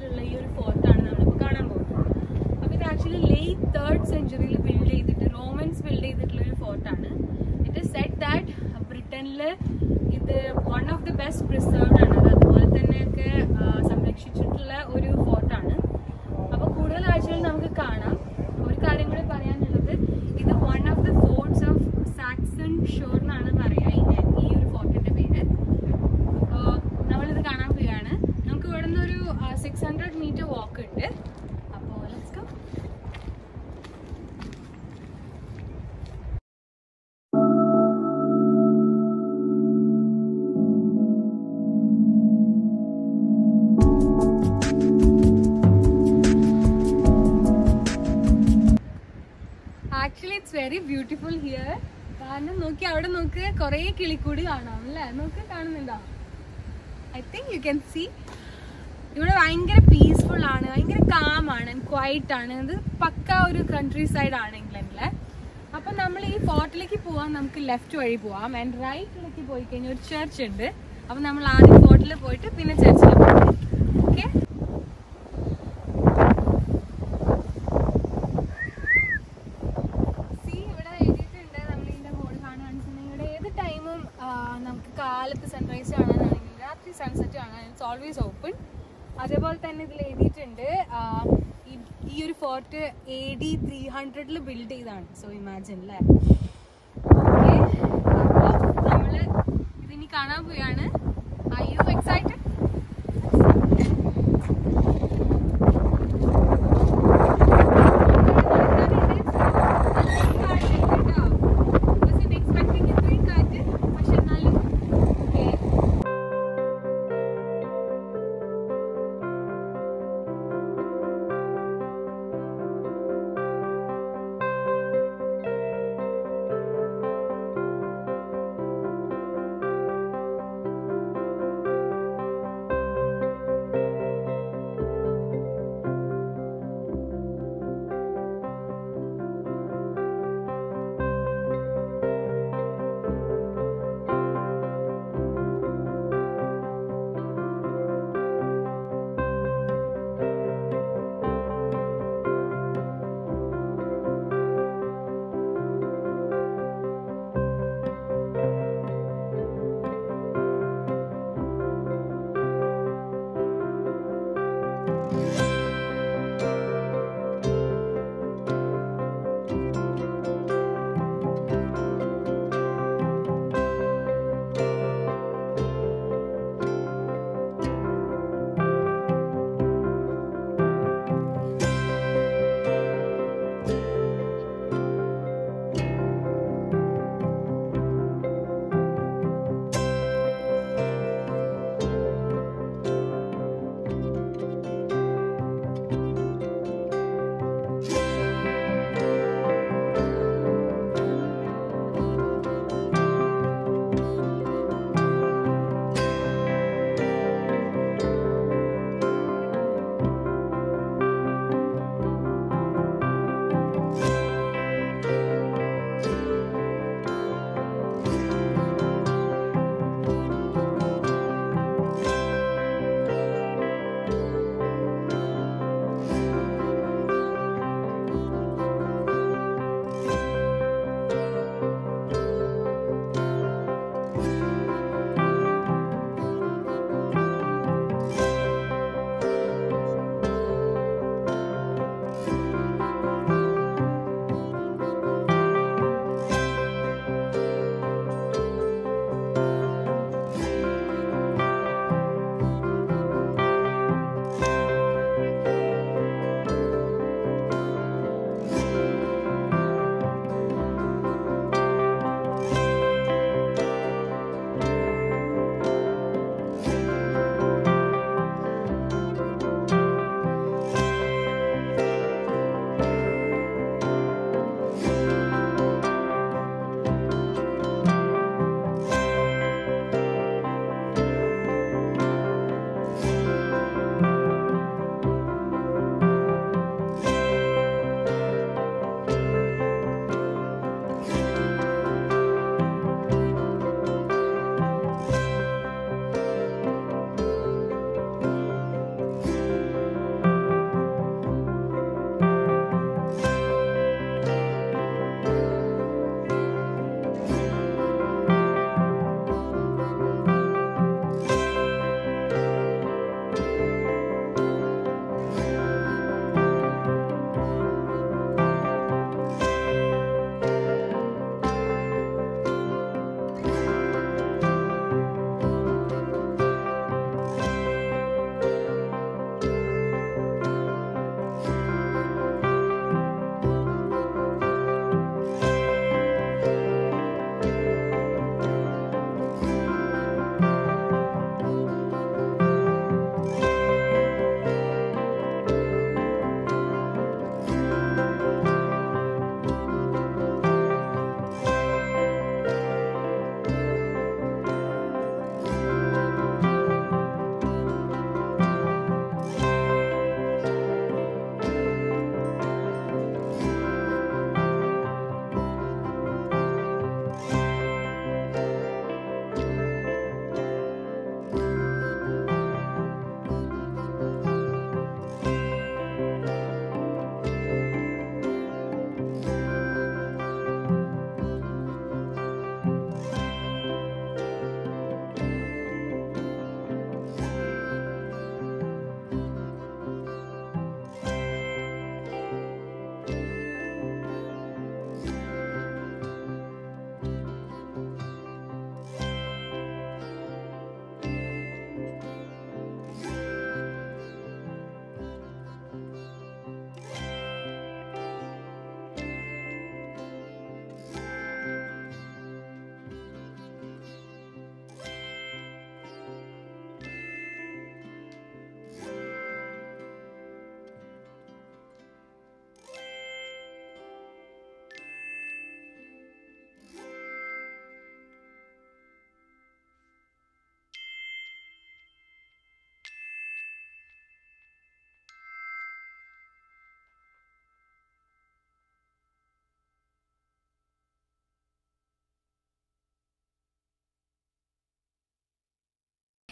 സെന്ററിലുള്ള ഈ ഒരു ഫോർട്ടാണ് നമ്മളിപ്പോൾ കാണാൻ പോകുന്നത് അപ്പോൾ ഇത് ആക്ച്വലി ലേറ്റ് തേർഡ് സെഞ്ചുറിയിൽ ബിൽഡ് ചെയ്തിട്ട് റോമൻസ് ബിൽഡ് ചെയ്തിട്ടുള്ള ഒരു ഫോർട്ടാണ് ഇറ്റ് ഇസ് സെറ്റ് ദാറ്റ് ബ്രിട്ടനിൽ ഇത് one of the best preserved ആണ് അത് അതുപോലെ തന്നെയൊക്കെ ആ, സംരക്ഷിച്ചിട്ടുള്ള ഒരു ഫോർട്ടാണ് അപ്പോൾ കൂടുതൽ കാഴ്ചകൾ നമുക്ക് കാണാം ഒരു കാര്യം കൂടി പറയാനുള്ളത് ഇത് one of the forts of Saxon shore എന്നാണ് പറയുക ഈ- ഈ ഒരു ഫോർട്ടിന്റെ പേര് അപ്പോൾ നമ്മളിത് കാണാൻ പോവുകയാണ് നമുക്ക് ഇവിടെ നിന്ന് ഒരു സിക്സ് ഹൺഡ്രഡ് മീറ്റർ വാക്ക് ഉണ്ട് അപ്പോൾ let's go actually it's very beautiful here കാരണം നോക്കി അവിടെ നോക്ക് കുറേ കിളിക്കൂടി കാണാം അല്ലേ നോക്ക് കാണുന്നുണ്ടോ I think you can see ഇവിടെ ഭയങ്കര പീസ്ഫുൾ ആണ് ഭയങ്കര കാം ആണ് ക്വൈറ്റ് ആണ് ഇത് പക്ക ഒരു കൺട്രി സൈഡ് ആണ് ഇംഗ്ലണ്ടിലെ അപ്പൊ നമ്മൾ ഈ ഫോർട്ടിലേക്ക് പോവാൻ നമുക്ക് ലെഫ്റ്റ് വഴി പോവാം ആൻഡ് റൈറ്റിലേക്ക് പോയി കഴിഞ്ഞാൽ ഒരു ചർച്ച് ഉണ്ട് അപ്പൊ നമ്മൾ ആദ്യം ഫോർട്ടിൽ പോയിട്ട് പിന്നെ ചർച്ചിൽ പോകാം ഓക്കെ സി ഇവിടെ എഴുതിയിട്ടുണ്ട് നമ്മൾ ഇതിന്റെ ബോർഡ് കാണുകയാണെന്നുണ്ടെങ്കിൽ ഇവിടെ ഏത് ടൈമും നമുക്ക് കാലത്ത് സൺറൈസ് കാണാനാണെങ്കിൽ രാത്രി സൺസെറ്റ് കാണാൻ ഇറ്റ്സ് ഓൾവേസ് ഓപ്പൺ അതേപോലെ തന്നെ ഇതിൽ എഴുതിയിട്ടുണ്ട് ആ, ഈ- ഈ ഒരു ഫോർട്ട് എ ഡി ത്രീ ഹൺഡ്രഡിൽ ബിൽഡ് ചെയ്താണ് സോ ഇമാജിൻ അല്ലേ ഓക്കെ അപ്പോൾ നമ്മൾ ഇതിനി കാണാൻ പോവുകയാണ് I you excited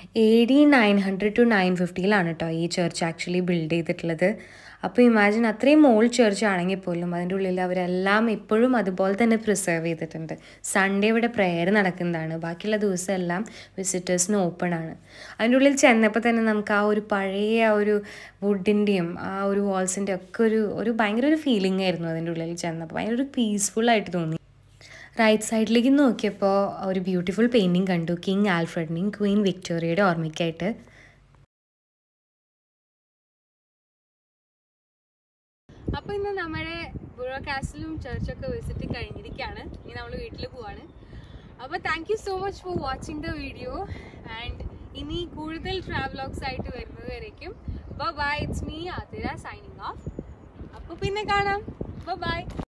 A D nine hundred to nine ഫിഫ്റ്റിയിലാണ് കേട്ടോ ഈ ചർച്ച് ആക്ച്വലി ബിൽഡ് ചെയ്തിട്ടുള്ളത് അപ്പോൾ ഇമാജിൻ അത്രയും ഓൾഡ് ചർച്ച് ആണെങ്കിൽ പോലും അതിൻ്റെ ഉള്ളിൽ അവരെല്ലാം ഇപ്പോഴും അതുപോലെ തന്നെ പ്രിസർവ് ചെയ്തിട്ടുണ്ട് സൺഡേ ഇവിടെ പ്രെയർ നടക്കുന്നതാണ് ബാക്കിയുള്ള ദിവസം എല്ലാം വിസിറ്റേഴ്സിന് ഓപ്പൺ ആണ് അതിൻ്റെ ഉള്ളിൽ ചെന്നപ്പോൾ തന്നെ നമുക്ക് ആ ഒരു പഴയ ആ ഒരു വുഡിൻ്റെയും ആ ഒരു വാൾസിൻ്റെ ഒക്കെ ഒരു ഒരു ഭയങ്കര ഒരു ഫീലിംഗ് ആയിരുന്നു അതിൻ്റെ ഉള്ളിൽ ചെന്നപ്പോൾ ഭയങ്കര ഒരു പീസ്ഫുൾ ആയിട്ട് തോന്നി റൈറ്റ് സൈഡിലേക്ക് നോക്കിയപ്പോൾ ഒരു ബ്യൂട്ടിഫുൾ പെയിൻറ്റിങ് കണ്ടു കിങ് ആൽഫ്രഡിനെയും ക്വീൻ വിക്ടോറിയയുടെ ഓർമ്മയ്ക്കായിട്ട് അപ്പൊ ഇന്ന് നമ്മുടെ ബുറോ കാസിലും ചർച്ചൊക്കെ വിസിറ്റ് കഴിഞ്ഞിരിക്കുകയാണ് ഇനി നമ്മൾ വീട്ടിൽ പോവാണ് അപ്പൊ thank you so much for watching the video and ഇനി കൂടുതൽ ട്രാവലോഗ്സ് ആയിട്ട് വരുന്നത് വരയ്ക്കും bye it's me Athira signing off അപ്പൊ പിന്നെ കാണാം ബൈ